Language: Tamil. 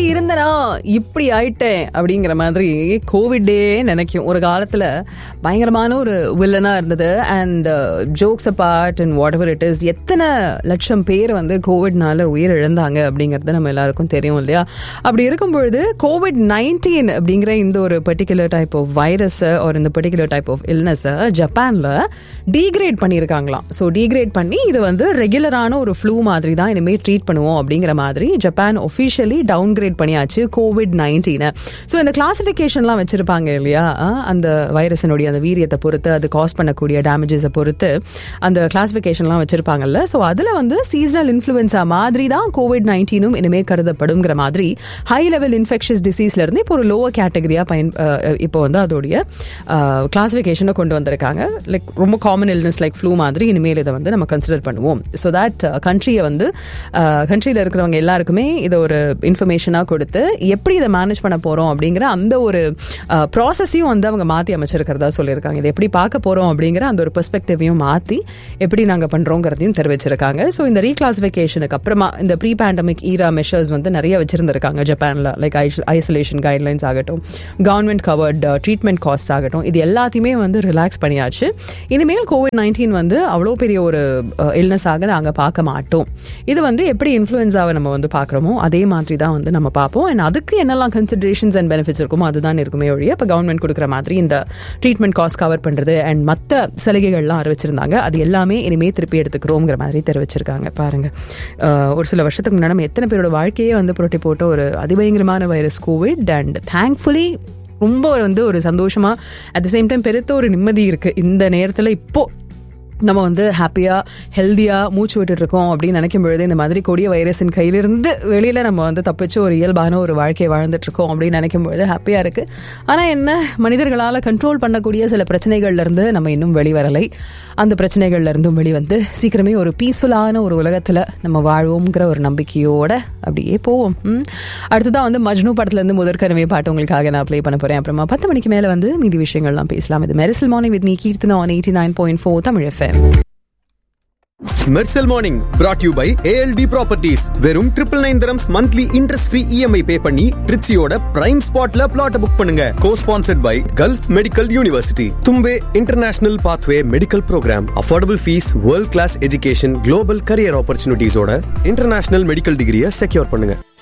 இருந்தனா இப்படி ஆயிட்டேன் அப்படிங்கிற மாதிரி கோவிட்டே நினைக்கும் ஒரு காலத்துல பயங்கரமான ஒரு வில்லனா இருந்தது and jokes apart and whatever it is எத்தனை லட்சம் பேர் வந்து கோவிட்னால உயிர் இழந்தாங்க அப்படிங்கிறது நம்ம எல்லாருக்கும் தெரியும் இல்லையா அப்படி இருக்கும் பொழுது கோவிட் நைன்டீன் அப்படிங்கிற இந்த ஒரு பர்டிகுலர் டைப் ஆஃப் வைரஸ் ஒரு இந்த பர்டிகுலர் டைப் ஆஃப் இல்னஸை ஜப்பான்ல டீக்ரேட் பண்ணியிருக்காங்களாம் ஸோ டீக்ரேட் பண்ணி இது வந்து ரெகுலரான ஒரு ஃப்ளூ மாதிரி தான் இனிமேல் ட்ரீட் பண்ணுவோம் அப்படிங்கிற மாதிரி ஜப்பான் ஒஃபிஷியலி டவுன்கிரேட் பண்ணியாச்சு கோவிட் நைன்டீனை ஸோ இந்த கிளாசிஃபிகேஷன்லாம் வச்சிருப்பாங்க இல்லையா அஹ், அந்த வைரஸினுடைய அந்த வீரியத்தை பொறுத்து அது காஸ் பண்ணக்கூடிய டேமேஜஸை பொறுத்து அந்த கிளாசிஃபிகேஷன்லாம் வச்சிருப்பாங்கல்ல ஸோ அதில் வந்து சீசனல் இன்ஃப்ளூயன்ஸா மாதிரி தான் கோவிட் நைன்டீனும் இனிமேல் கருதப்படுங்கிற மாதிரி ஹை லெவல் இன்ஃபெக்ஷஸ் டிசீஸ்ல இருந்து இப்போ ஒரு லோவர் கேட்டகரியா பயன் அஹ், இப்போ வந்து அதோடைய கிளாசிஃபிகேஷனை கொண்டு வந்திருக்காங்க லைக் ரொம்ப காமன் இல்னஸ் லைக் ஃப்ளூ மாதிரி இனிமேல் இதை வந்து நம்ம கன்சிடர் பண்ணுவோம் ஸோ தட் கண்ட்ரியை வந்து கண்ட்ரியில் இருக்கிறவங்க எல்லாருக்குமே இதை ஒரு இன்ஃபர்மேஷனாக கொடுத்து எப்படி இதை மேனேஜ் பண்ண போகிறோம் அப்படிங்கிற அந்த ஒரு ப்ராசஸையும் வந்து அவங்க மாற்றி அமைச்சிருக்கிறதா சொல்லியிருக்காங்க இதை எப்படி பார்க்க போகிறோம் அப்படிங்கிற அந்த ஒரு பெர்ஸ்பெக்டிவையும் மாற்றி எப்படி நாங்கள் பண்ணுறோங்கிறதையும் தெரிவிச்சிருக்காங்க ஸோ இந்த ரீக்ளாசிஃபிகேஷனுக்கு அப்புறமா இந்த ப்ரீ பேண்டமிக் ஈரா மெஷர்ஸ் வந்து நிறைய வச்சிருந்திருக்காங்க ஜப்பானில் லைக் ஐசோலேஷன் கைட்லைன்ஸ் ஆகட்டும் கவர்மெண்ட் கவர்ட் ட்ரீட்மெண்ட் காஸ்ட் ஆகட்டும் இது எல்லாத்தையுமே வந்து ரிலாக்ஸ் பண்ணியாச்சு இனிமேல் கோவிட் நைன்டீன் வந்து அவ்வளோ பெரிய ஒரு இல்னஸாக நாங்கள் பார்க்க மாட்டோம் இது வந்து எப்படி இன்ஃப்ளூயன்ஸாவை நம்ம வந்து பார்க்குறோமோ அதே மாதிரி தான் வந்து நம்ம பார்ப்போம் அண்ட் அதுக்கு என்னெல்லாம் கன்சிடரேஷன்ஸ் அண்ட் பெனிஃபிட்ஸ் இருக்குமோ அதுதான் இருக்குமே ஒழிய இப்போ கவர்மெண்ட் கொடுக்குற மாதிரி இந்த ட்ரீட்மெண்ட் காஸ்ட் கவர் பண்ணுறது அண்ட் மற்ற சலுகைகள்லாம் அறிவிச்சிருந்தாங்க அது எல்லாமே இனிமே திருப்பி எடுத்துக்கிறோங்கிற மாதிரி தெரிவிச்சிருக்காங்க பாருங்க அஹ், ஒரு சில வருஷத்துக்கு முன்னாடி நம்ம எத்தனை பேரோட வாழ்க்கையே வந்து புரட்டி போட்ட ஒரு அதிபயங்கரமான வைரஸ் கோவிட் அண்ட் தேங்க்ஃபுல்லி ரொம்ப வந்து ஒரு சந்தோஷமா அட் த சேம் டைம் பெருத்த ஒரு நிம்மதி இருக்கு இந்த நேரத்தில் இப்போ நம்ம வந்து ஹாப்பியாக ஹெல்த்தியாக மூச்சு விட்டுட்டு இருக்கோம் அப்படின்னு நினைக்கும் பொழுது இந்த மாதிரி கொடிய வைரஸின் கையிலிருந்து வெளியில் நம்ம வந்து தப்பிச்சு ஒரு இயல்பான ஒரு வாழ்க்கையை வாழ்ந்துட்டு இருக்கோம் அப்படின்னு நினைக்கும் பொழுது ஹாப்பியாக இருக்குது ஆனால் என்ன மனிதர்களால் கண்ட்ரோல் பண்ணக்கூடிய சில பிரச்சனைகள்ல இருந்து நம்ம இன்னும் வெளிவரலை அந்த பிரச்சனைகள்ல இருந்தும் வெளிவந்து சீக்கிரமே ஒரு பீஸ்ஃபுல்லான ஒரு உலகத்தில் நம்ம வாழ்வோங்கிற ஒரு நம்பிக்கையோட அப்படியே போவோம் ம். அடுத்ததான் வந்து மஜ்னு படத்துலேருந்து முதற்கனவே பாட்டு உங்களுக்காக நான் ப்ளே பண்ண போகிறேன் அப்புறமா பத்து மணிக்கு மேலே வந்து மீதி விஷயங்கள்லாம் பேசலாம் இது Mersal morning with me Keerthana on eighty nine point four Tamil FM Mersal morning brought you by ALT properties வெறும் triple nine terms monthly interest free EMI pay பண்ணி ட்ரிச்சியோட பிரைம் ஸ்பாட்ல பிளாட் புக் பண்ணுங்க co sponsored by Gulf Medical University Thumbay international pathway medical programme affordable fees world class education global career ஆப்பர்ச்சுனிட்டிஸோட இன்டர்நேஷனல் மெடிக்கல் டிகிரியை செக்யூர் பண்ணுங்க